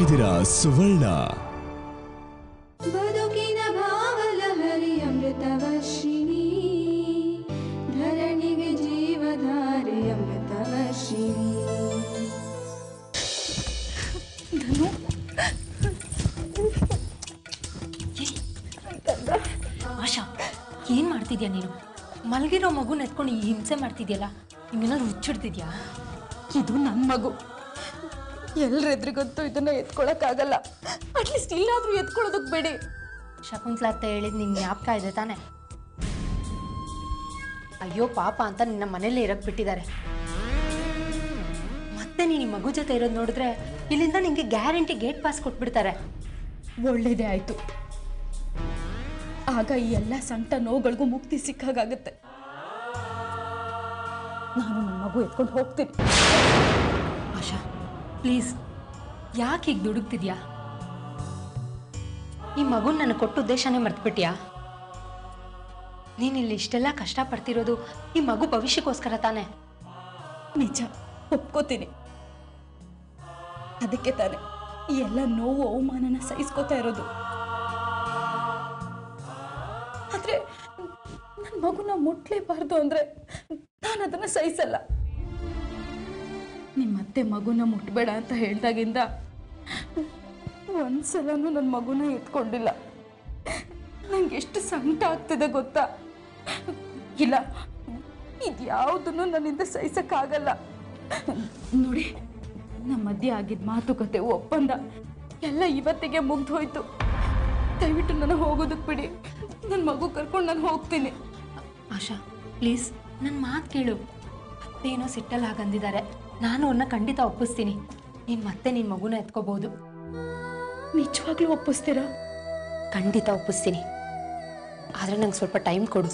ಇದ್ದೀರಾ ಸುವರ್ಣ ಬದುಕಿನ ಭಾವಲಹರಿ ಅಮೃತವರ್ಷಿಣಿ ಧರಣಿಗೆ ಜೀವಧಾರೆ ಅಮೃತವರ್ಷಿಣಿ ಆಶಾ ಏನು ಮಾಡ್ತಿದ್ಯಾ ನೀನು ಮಲಗಿರೋ ಮಗುನ ಎತ್ಕೊಂಡು ಈ ಹಿಂಸೆ ಮಾಡ್ತಿದ್ಯಲ್ಲ ನಿಮ್ಗೇನಾದ್ರು ಹುಚ್ಚಿಡ್ತಿದ್ಯಾ ಇದು ನನ್ನ ಮಗು ಎಲ್ರೆದ್ರಿಗಂತೂ ಇದನ್ನ ಎತ್ಕೊಳಕ್ಕಾಗಲ್ಲ ಅಟ್ಲೀಸ್ಟ್ ಇಲ್ಲಾದ್ರೂ ಎತ್ಕೊಳ್ಳೋದಕ್ಕೆ ಬೇಡಿ ಶಕುಂತ್ಲಾ ಅತ್ತೆ ಹೇಳಿದ್ ನಿನ್ನ ಜ್ಞಾಪಕ ಇದೆ ತಾನೆ ಅಯ್ಯೋ ಪಾಪ ಅಂತ ನಿನ್ನ ಮನೇಲಿ ಇರಕ್ ಬಿಟ್ಟಿದ್ದಾರೆ ಮತ್ತೆ ನೀನು ಈ ಮಗು ಜೊತೆ ಇರೋದು ನೋಡಿದ್ರೆ ಇಲ್ಲಿಂದ ನಿಂಗೆ ಗ್ಯಾರಂಟಿ ಗೇಟ್ ಪಾಸ್ ಕೊಟ್ಬಿಡ್ತಾರೆ ಒಳ್ಳೇದೇ ಆಯ್ತು ಆಗ ಈ ಎಲ್ಲ ಸಂಕಟ ನೋವುಗಳಿಗೂ ಮುಕ್ತಿ ಸಿಕ್ಕಾಗತ್ತೆ ನಾನು ನನ್ನ ಮಗು ಎತ್ಕೊಂಡು ಹೋಗ್ತೀನಿ ಆಶಾ ಪ್ಲೀಸ್ ಯಾಕೆ ಹೀಗೆ ದುಡುಕ್ತಿದ್ಯಾ ಈ ಮಗುನ ನನಗೆ ಕೊಟ್ಟ ಉದ್ದೇಶನೇ ಮರ್ತ್ಬಿಟ್ಯಾ ನೀನು ಇಲ್ಲಿ ಇಷ್ಟೆಲ್ಲ ಕಷ್ಟಪಡ್ತಿರೋದು ಈ ಮಗು ಭವಿಷ್ಯಕ್ಕೋಸ್ಕರ ತಾನೇ ನಿಜ ಒಪ್ಕೋತೀನಿ ಅದಕ್ಕೆ ತಾನೆ ಈ ಎಲ್ಲ ನೋವು ಅವಮಾನನ ಸಹಿಸ್ಕೋತಾ ಇರೋದು ಆದ್ರೆ ನನ್ನ ಮಗುನ ಮುಟ್ಲೇಬಾರ್ದು ಅಂದ್ರೆ ನಾನು ಅದನ್ನ ಸಹಿಸಲ್ಲ ನಿಮ್ಮತ್ತೆ ಮಗುನ ಮುಟ್ಬೇಡ ಅಂತ ಹೇಳ್ದಾಗಿಂದ ಒಂದ್ಸಲನೂ ನನ್ನ ಮಗುನ ಎತ್ಕೊಂಡಿಲ್ಲ ನಂಗೆ ಎಷ್ಟು ಸಂಕಟ ಆಗ್ತಿದೆ ಗೊತ್ತಾ ಇಲ್ಲ ಇದ್ಯಾವುದನ್ನು ನನ್ನಿಂದ ಸಹಿಸಕ್ಕಾಗಲ್ಲ ನೋಡಿ ನಮ್ಮ ಮಧ್ಯೆ ಆಗಿದ್ದ ಮಾತುಕತೆ ಒಪ್ಪಂದ ಎಲ್ಲ ಇವತ್ತಿಗೆ ಮುಗ್ದು ಹೋಯ್ತು ದಯವಿಟ್ಟು ನಾನು ಹೋಗೋದಕ್ಕೆ ಬಿಡಿ ನನ್ನ ಮಗು ಕರ್ಕೊಂಡು ನಾನು ಹೋಗ್ತೀನಿ ಆಶಾ ಪ್ಲೀಸ್ ನನ್ನ ಮಾತು ಕೇಳು ಅತ್ತೇನೋ ಸಿಟ್ಟಲ್ಲಿ ಹಾಗಂದಿದ್ದಾರೆ ನಾನು ಅವ್ರನ್ನ ಖಂಡಿತ ಒಪ್ಪಿಸ್ತೀನಿ ನೀನು ಮತ್ತೆ ನಿನ್ನ ಮಗುನ ಎತ್ಕೋಬಹುದು ನಿಜವಾಗ್ಲೂ ಒಪ್ಪಿಸ್ತೀರಾ ಖಂಡಿತ ಒಪ್ಪಿಸ್ತೀನಿ ಆದರೆ ನಂಗೆ ಸ್ವಲ್ಪ ಟೈಮ್ ಕೊಡು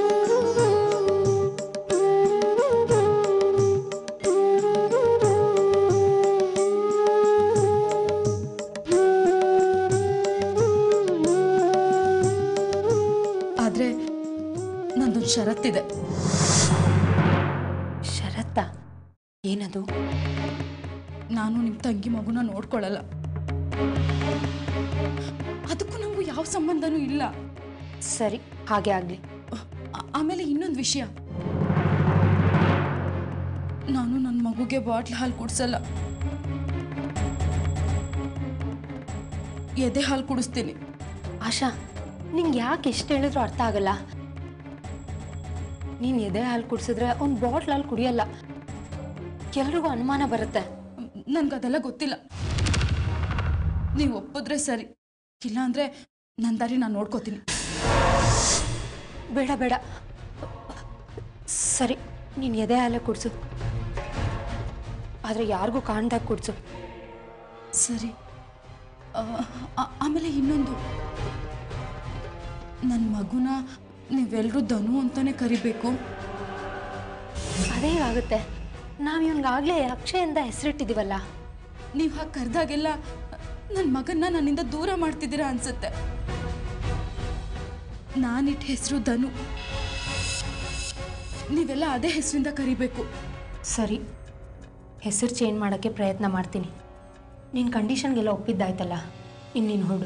ಆದ್ರೆ ನಂದೊಂದು ಷರತ್ತಿದೆ ಶರತ್ತ ಏನದು ನಾನು ನಿಮ್ಮ ತಂಗಿ ಮಗುನ ನೋಡ್ಕೊಳ್ಳಲ್ಲ ಅದಕ್ಕೂ ನಮಗೂ ಯಾವ ಸಂಬಂಧನೂ ಇಲ್ಲ ಸರಿ ಹಾಗೆ ಆಗಲಿ ಆ- ಆಮೇಲೆ ಇನ್ನೊಂದು ವಿಷಯ ನಾನು ನನ್ನ ಮಗುಗೆ ಬಾಟ್ಲ್ ಹಾಲು ಕುಡಿಸಲ್ಲ ಎದೆ ಹಾಲು ಕುಡಿಸ್ತೀನಿ ಆಶಾ ನಿಂಗೆ ಯಾಕೆ ಎಷ್ಟು ಹೇಳಿದ್ರು ಅರ್ಥ ಆಗಲ್ಲ ನೀನು ಎದೆ ಹಾಲು ಕುಡಿಸಿದ್ರೆ ಒಂದು ಬಾಟ್ಲ್ ಹಾಲು ಕುಡಿಯಲ್ಲ ಎಲ್ರಿಗೂ ಅನುಮಾನ ಬರುತ್ತೆ ನನ್ಗದೆಲ್ಲ ಗೊತ್ತಿಲ್ಲ ನೀವು ಒಪ್ಪಿದ್ರೆ ಸರಿ ಇಲ್ಲ ಅಂದ್ರೆ ನನ್ನ ದಾರಿ ನಾನು ನೋಡ್ಕೋತೀನಿ ಬೇಡ ಬೇಡ ಸರಿ ನೀನು ಎದೆ ಹಾಲೇ ಕುಡಿಸು ಆದರೆ ಯಾರಿಗೂ ಕಾಣ್ದಾಗ ಕುಡಿಸು ಸರಿ ಆ, ಆ- ಆಮೇಲೆ ಇನ್ನೊಂದು ನನ್ನ ಮಗುನ ನೀವೆಲ್ಲರೂ ಧನು ಅಂತಾನೆ ಕರಿಬೇಕು ಅದೇ ಆಗುತ್ತೆ ನಾವು ಇವನಿಗಾಗಲೇ ಅಕ್ಷಯಿಂದ ಹೆಸರಿಟ್ಟಿದ್ದೀವಲ್ಲ ನೀವು ಹಾಗೆ ಕರೆದಾಗೆಲ್ಲ ನನ್ನ ಮಗನ್ನ ನನ್ನಿಂದ ದೂರ ಮಾಡ್ತಿದ್ದೀರಾ ಅನ್ಸುತ್ತೆ ನಾನಿಟ್ಟ ಹೆಸರು ಧನು ನೀವೆಲ್ಲ ಅದೇ ಹೆಸರಿಂದ ಕರಿಬೇಕು ಸರಿ ಹೆಸರು ಚೇಂಜ್ ಮಾಡೋಕ್ಕೆ ಪ್ರಯತ್ನ ಮಾಡ್ತೀನಿ ನಿನ್ನ ಕಂಡೀಷನ್ಗೆಲ್ಲ ಒಪ್ಪಿದ್ದಾಯ್ತಲ್ಲ ಇನ್ನೀನು ಹೊರಡು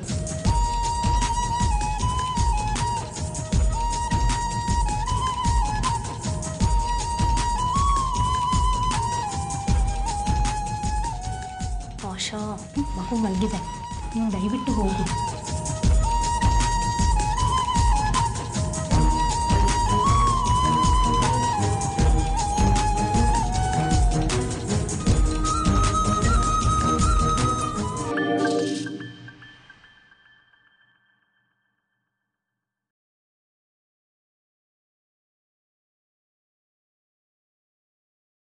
ಆಶಾ ಮಗು ಮಲಗಿದೆ ನೀನು ದಯವಿಟ್ಟು ಹೋಗು